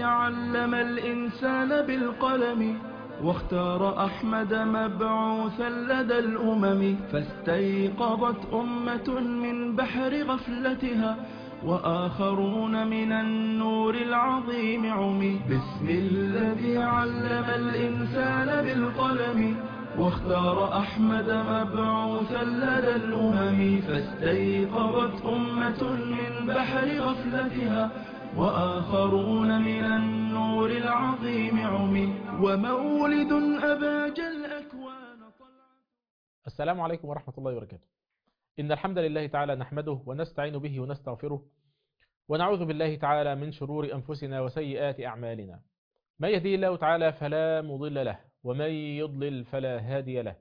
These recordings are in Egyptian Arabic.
علم الإنسان بالقلم واختار أحمد مبعوثا لدى الأمم فاستيقظت أمة من بحر غفلتها وآخرون من النور العظيم عمي بسم الذي علم الإنسان بالقلم واختار أحمد مبعوثا لدى الأمم فاستيقظت أمة من بحر غفلتها وآخرون من النور العظيم عمي ومولد أباج الأكوان طلعت السلام عليكم ورحمة الله وبركاته إن الحمد لله تعالى نحمده ونستعين به ونستغفره ونعوذ بالله تعالى من شرور أنفسنا وسيئات أعمالنا من يهدي الله تعالى فلا مضل له ومن يضلل فلا هادي له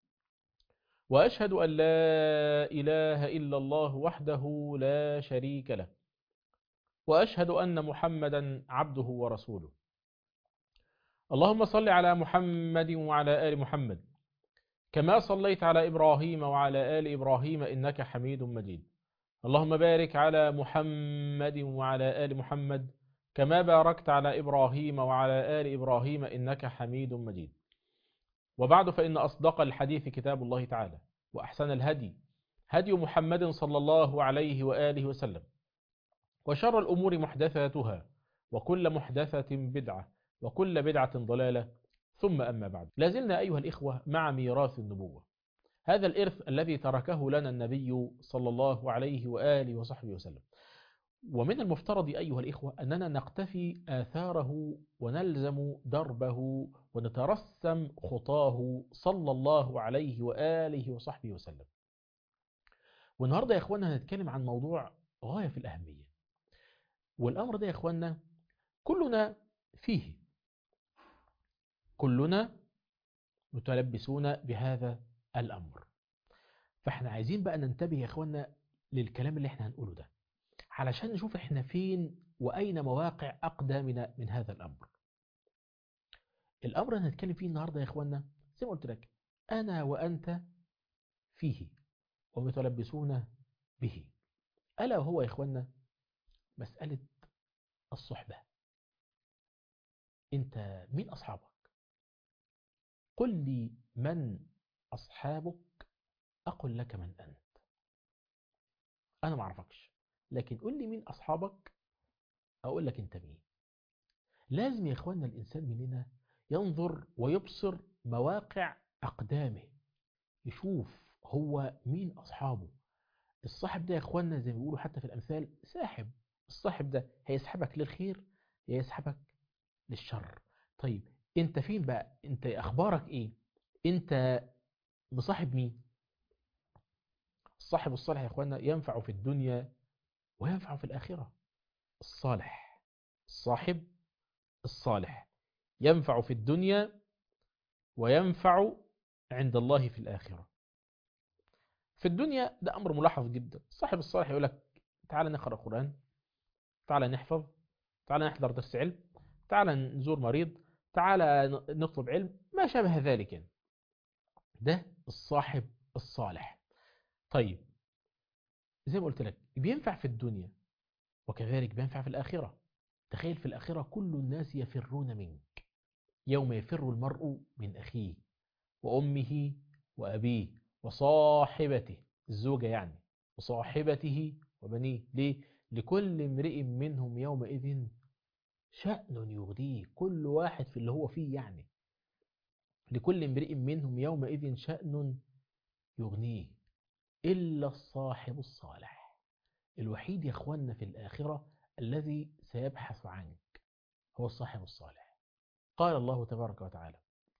وأشهد أن لا إله إلا الله وحده لا شريك له وأشهد أن محمدا عبده ورسوله اللهم صل على محمد وعلى آل محمد كما صليت على إبراهيم وعلى آل إبراهيم إنك حميد مجيد اللهم بارك على محمد وعلى آل محمد كما باركت على إبراهيم وعلى آل إبراهيم إنك حميد مجيد وبعد فإن أصدق الحديث كتاب الله تعالى وأحسن الهدي هدي محمد صلى الله عليه وآله وسلم وشر الأمور محدثاتها وكل محدثة بدعة وكل بدعة ضلالة ثم أما بعد لازلنا أيها الإخوة مع ميراث النبوة هذا الإرث الذي تركه لنا النبي صلى الله عليه وآله وصحبه وسلم ومن المفترض أيها الإخوة أننا نقتفي آثاره ونلزم دربه ونترسم خطاه صلى الله عليه وآله وصحبه وسلم والنهاردة يا إخوانا هنتكلم عن موضوع غاية في الأهمية والأمر ده يا إخوانا كلنا فيه كلنا متلبسون بهذا الأمر فاحنا عايزين بقى ننتبه يا إخوانا للكلام اللي احنا هنقوله ده علشان نشوف احنا فين وأين مواقع أقدامنا من هذا الأمر الأمر اللي هنتكلم فيه النهاردة يا إخوانا زي ما قلت لك أنا وأنت فيه ومتلبسون به ألا وهو يا إخوانا مسألة الصحبة أنت مين أصحابك قل لي من أصحابك أقول لك من أنت أنا معرفكش لكن قل لي مين أصحابك أقول لك أنت مين لازم يا إخوانا الإنسان مننا ينظر ويبصر مواقع أقدامه يشوف هو مين أصحابه الصاحب ده يا إخوانا زي ما بيقولوا حتى في الأمثال ساحب الصاحب ده هيسحبك للخير يسحبك للشر طيب انت فين بقى انت اخبارك ايه انت مصاحب مين الصاحب الصالح يا اخوانا ينفع في الدنيا وينفع في الآخرة الصالح الصاحب الصالح ينفع في الدنيا وينفع عند الله في الآخرة في الدنيا ده أمر ملاحظ جدا الصاحب الصالح يقول لك تعال نقرأ القرآن تعال نحفظ تعال نحضر درس علم تعال نزور مريض تعال نطلب علم ما شابه ذلك يعني. ده الصاحب الصالح طيب زي ما قلت لك بينفع في الدنيا وكذلك بينفع في الآخرة تخيل في الآخرة كل الناس يفرون منك يوم يفر المرء من أخيه وأمه وأبيه وصاحبته الزوجة يعني وصاحبته وبنيه ليه؟ لكل امرئ منهم يومئذ شأن يغنيه كل واحد في اللي هو فيه يعني لكل امرئ منهم يومئذ شأن يغنيه إلا الصاحب الصالح الوحيد يا أخوانا في الآخرة الذي سيبحث عنك هو الصاحب الصالح قال الله تبارك وتعالى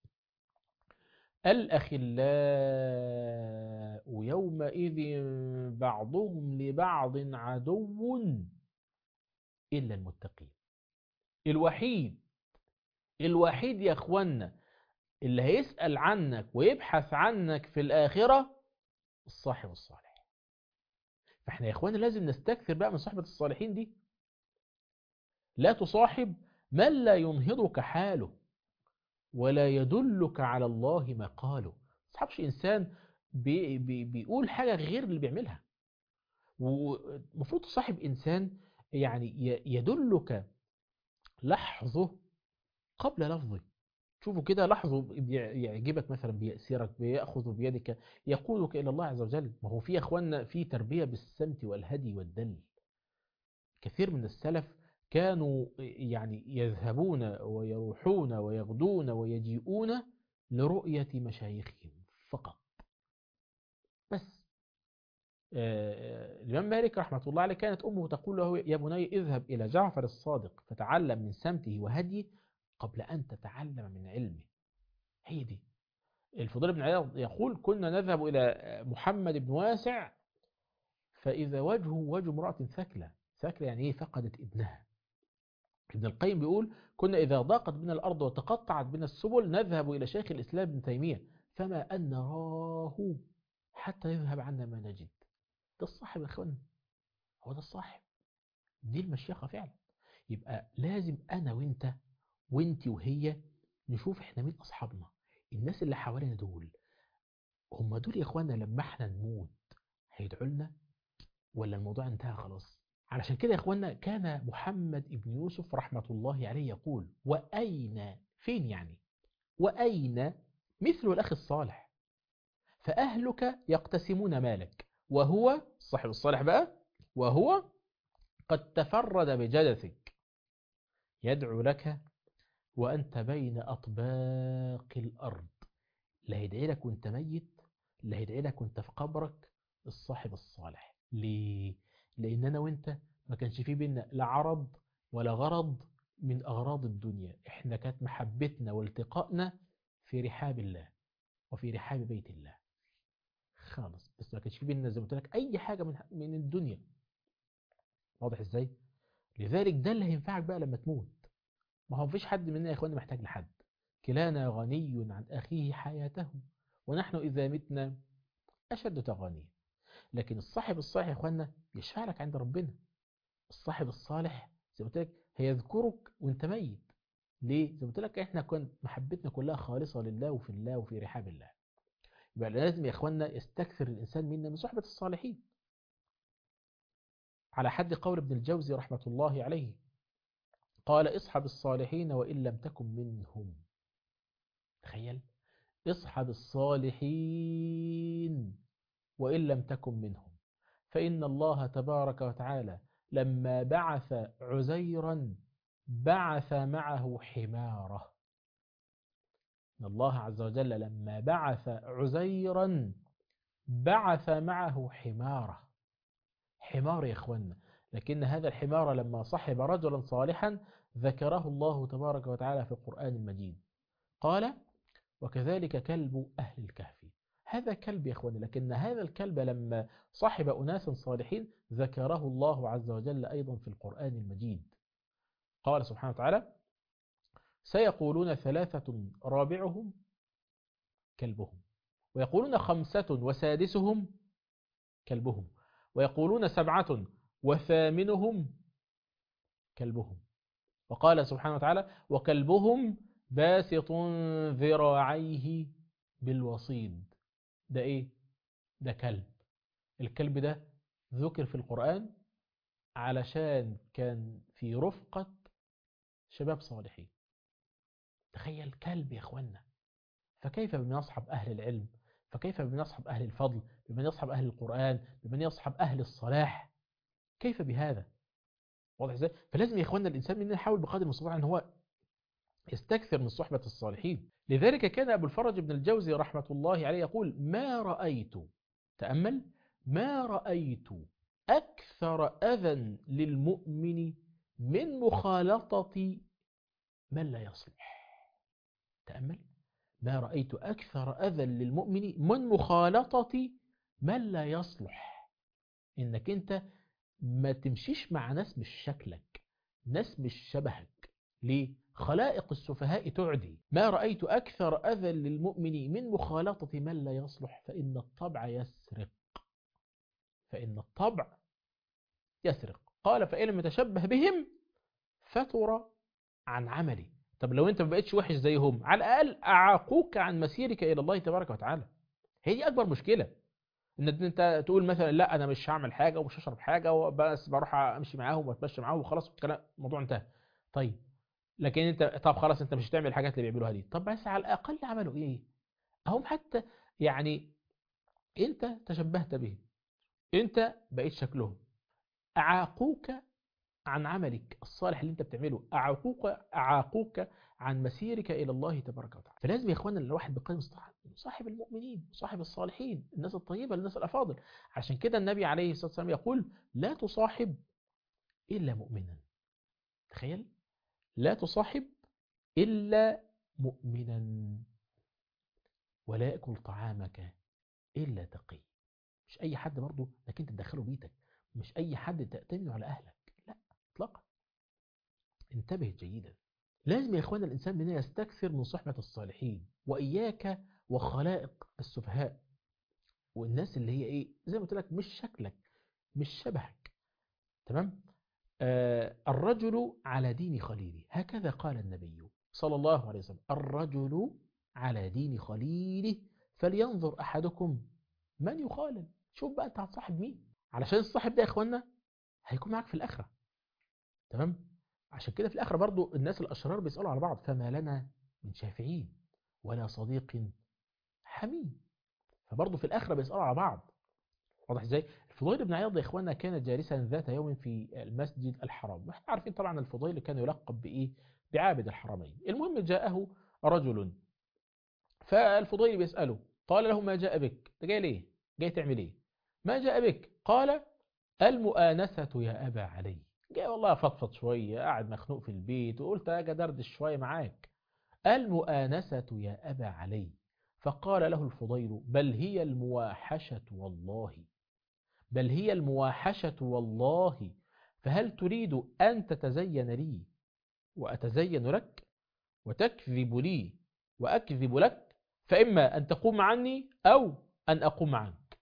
الأخلاء يومئذ بعضهم لبعض عدو إلا المتقين الوحيد الوحيد يا أخوانا اللي هيسأل عنك ويبحث عنك في الآخرة الصاحب الصالح فاحنا يا اخوانا لازم نستكثر بقى من صحبة الصالحين دي لا تصاحب من لا ينهضك حاله ولا يدلك على الله مقاله تصحبش انسان بي بي بيقول حاجة غير اللي بيعملها ومفروض تصاحب انسان يعني يدلك لحظه قبل لفظه شوفوا كده لحظه بي- يعجبك مثلا بيأسرك بيأخذ بيدك يقودك إلى الله عز وجل ما هو في يا أخوانا في تربية بالسمت والهدي والدل كثير من السلف كانوا يعني يذهبون ويروحون ويغدون ويجيئون لرؤية مشايخهم فقط بس آه، الإمام مالك رحمة الله عليه كانت أمه تقول له يا بني اذهب إلى جعفر الصادق فتعلم من سمته وهديه قبل أن تتعلم من علمه هي دي الفضيل بن عياض يقول كنا نذهب إلى محمد بن واسع فإذا وجهه وجه امرأة ثكلة ثكلة يعني إيه فقدت ابنها ابن القيم بيقول كنا إذا ضاقت بنا الأرض وتقطعت بنا السبل نذهب إلى شيخ الإسلام ابن تيمية فما أن نراه حتى يذهب عنا ما نجد ده الصاحب يا اخوانا هو ده الصاحب دي المشيخة فعلا يبقى لازم أنا وإنت وإنت وهي نشوف إحنا مين أصحابنا الناس اللي حوالينا دول هم دول يا اخوانا لما احنا نموت هيدعوا لنا ولا الموضوع انتهى خلاص علشان كده يا اخوانا كان محمد ابن يوسف رحمة الله عليه يقول وأين فين يعني وأين مثل الأخ الصالح فأهلك يقتسمون مالك وهو صاحب الصالح بقى وهو قد تفرد بجدثك يدعو لك وأنت بين أطباق الأرض لا هيدعي لك وانت ميت لا هيدعي لك وانت في قبرك الصاحب الصالح ليه؟ لأن أنا وانت ما كانش في بينا لا عرض ولا غرض من أغراض الدنيا احنا كانت محبتنا والتقائنا في رحاب الله وفي رحاب بيت الله خالص بس ما كانش في بينا زي ما قلت لك أي حاجة من من الدنيا واضح ازاي؟ لذلك ده اللي هينفعك بقى لما تموت ما هو مفيش حد مننا يا اخوانا محتاج لحد كلانا غني عن أخيه حياته ونحن إذا متنا أشد تغانيا لكن الصاحب الصالح يا اخوانا يشفع لك عند ربنا الصاحب الصالح زي ما قلت لك هيذكرك وانت ميت ليه؟ زي ما قلت لك احنا كنت محبتنا كلها خالصة لله وفي الله وفي رحاب الله يبقى لازم يا اخوانا يستكثر الإنسان منا من صحبة الصالحين على حد قول ابن الجوزي رحمة الله عليه قال اصحب الصالحين وإن لم تكن منهم تخيل اصحب الصالحين وإن لم تكن منهم فإن الله تبارك وتعالى لما بعث عزيرا بعث معه حماره إن الله عز وجل لما بعث عزيرا بعث معه حماره حمار يا إخوانا لكن هذا الحمار لما صحب رجلا صالحا ذكره الله تبارك وتعالى في القرآن المجيد قال وكذلك كلب أهل الكهف هذا كلب يا إخواني لكن هذا الكلب لما صحب أناس صالحين ذكره الله عز وجل أيضا في القرآن المجيد قال سبحانه وتعالى سيقولون ثلاثة رابعهم كلبهم ويقولون خمسة وسادسهم كلبهم ويقولون سبعة وثامنهم كلبهم وقال سبحانه وتعالى وكلبهم باسط ذراعيه بالوصيد ده ايه ده كلب الكلب ده ذكر في القرآن علشان كان في رفقة شباب صالحين تخيل كلب يا اخوانا فكيف بمن يصحب أهل العلم فكيف بمن يصحب أهل الفضل بمن يصحب أهل القرآن بمن يصحب أهل الصلاح كيف بهذا واضح ازاي فلازم يا اخوانا الانسان مننا يحاول بقدر المستطاع ان هو يستكثر من صحبة الصالحين لذلك كان أبو الفرج بن الجوزي رحمة الله عليه يقول ما رأيت تأمل ما رأيت أكثر أذى للمؤمن من مخالطة من لا يصلح تأمل ما رأيت أكثر أذى للمؤمن من مخالطة من لا يصلح إنك أنت ما تمشيش مع ناس مش شكلك ناس مش شبهك ليه؟ خلائق السفهاء تعدي ما رأيت أكثر أذى للمؤمن من مخالطة من لا يصلح فإن الطبع يسرق فإن الطبع يسرق قال فإن لم يتشبه بهم فتر عن عملي طب لو انت ما بقتش وحش زيهم على الأقل أعاقوك عن مسيرك إلى الله تبارك وتعالى هي دي أكبر مشكلة ان انت تقول مثلا لا انا مش هعمل حاجه ومش هشرب حاجه وبس بروح امشي معاهم واتمشى معاهم وخلاص الكلام الموضوع انتهى طيب لكن انت طب خلاص انت مش هتعمل الحاجات اللي بيعملوها دي طب بس على الاقل عملوا ايه هم حتى يعني انت تشبهت بهم انت بقيت شكلهم اعاقوك عن عملك الصالح اللي انت بتعمله اعاقوك اعاقوك عن مسيرك الى الله تبارك وتعالى فلازم يا اخوانا الواحد بيقيم صاحب المؤمنين صاحب الصالحين الناس الطيبه الناس الافاضل عشان كده النبي عليه الصلاه والسلام يقول لا تصاحب الا مؤمنا تخيل لا تصاحب الا مؤمنا ولا ياكل طعامك الا تقي مش اي حد برضه انك انت تدخله بيتك مش اي حد تأتمنه على اهلك لا اطلاقا انتبه جيدا لازم يا اخوانا الانسان مننا يستكثر من صحبة الصالحين واياك وخلائق السفهاء والناس اللي هي ايه زي ما قلت لك مش شكلك مش شبهك تمام آه الرجل على دين خليله هكذا قال النبي صلى الله عليه وسلم الرجل على دين خليله فلينظر احدكم من يخالل شوف بقى انت هتصاحب مين علشان الصاحب ده يا اخوانا هيكون معاك في الاخره تمام عشان كده في الاخره برضو الناس الاشرار بيسالوا على بعض فما لنا من شافعين ولا صديق حميم فبرضو في الاخره بيسالوا على بعض واضح ازاي الفضيل بن عياض يا اخوانا كان جالسا ذات يوم في المسجد الحرام واحنا عارفين طبعا الفضيل كان يلقب بايه بعابد الحرمين المهم جاءه رجل فالفضيل بيساله قال له ما جاء بك انت جاي ليه جاي تعمل ايه ما جاء بك قال المؤانسة يا أبا علي جاي والله أفضفض شوية قاعد مخنوق في البيت وقلت أجي أدردش شوية معاك المؤانسة يا أبا علي فقال له الفضيل بل هي المواحشة والله بل هي المواحشة والله فهل تريد أن تتزين لي وأتزين لك وتكذب لي وأكذب لك فإما أن تقوم عني أو أن أقوم عنك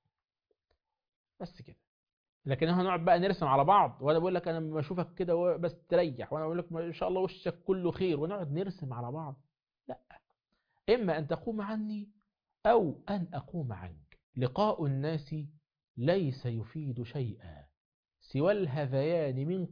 بس كده لكن احنا هنقعد بقى نرسم على بعض وانا بقول لك انا لما اشوفك كده بس تريح وانا بقول لك ما شاء الله وشك كله خير ونقعد نرسم على بعض لا اما ان تقوم عني او ان اقوم عنك لقاء الناس ليس يفيد شيئا سوى الهذيان من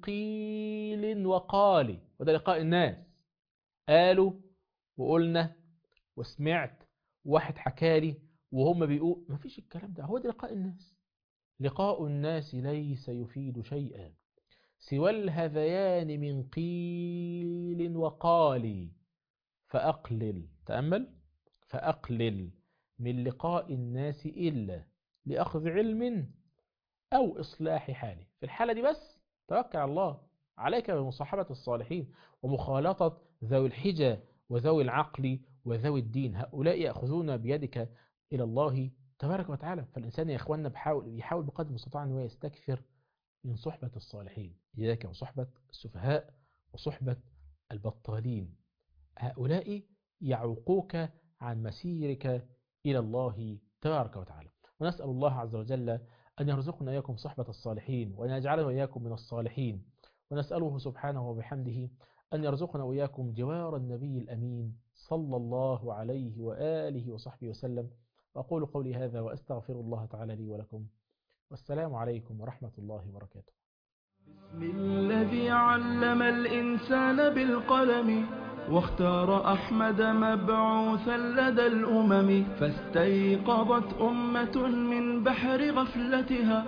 قيل وقال وده لقاء الناس قالوا وقلنا وسمعت واحد حكالي وهم بيقول ما فيش الكلام ده هو ده لقاء الناس لقاء الناس ليس يفيد شيئا سوى الهذيان من قيل وقال فأقلل تأمل فأقلل من لقاء الناس إلا لأخذ علم أو إصلاح حاله في الحالة دي بس توكل على الله عليك بمصاحبة الصالحين ومخالطة ذوي الحجة وذوي العقل وذوي الدين هؤلاء يأخذون بيدك إلى الله تبارك وتعالى فالإنسان يا إخواننا بحاول يحاول بقدر المستطاع أنه يستكثر من صحبة الصالحين إياك وصحبة السفهاء وصحبة البطالين هؤلاء يعوقوك عن مسيرك إلى الله تبارك وتعالى ونسأل الله عز وجل أن يرزقنا إياكم صحبة الصالحين وأن يجعلنا إياكم من الصالحين ونسأله سبحانه وبحمده أن يرزقنا وإياكم جوار النبي الأمين صلى الله عليه وآله وصحبه وسلم وأقول قولي هذا وأستغفر الله تعالى لي ولكم والسلام عليكم ورحمة الله وبركاته بسم الذي علم الإنسان بالقلم واختار أحمد مبعوثا لدى الأمم فاستيقظت أمة من بحر غفلتها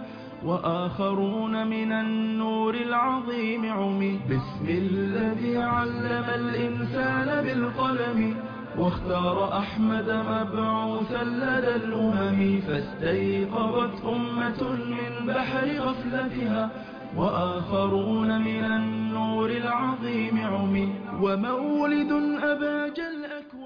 وآخرون من النور العظيم عمي بسم الذي علم الإنسان بالقلم واختار أحمد مبعوثا لدى الأمم فاستيقظت أمة من بحر غفلتها وآخرون من النور العظيم عمي ومولد أباج الأكوان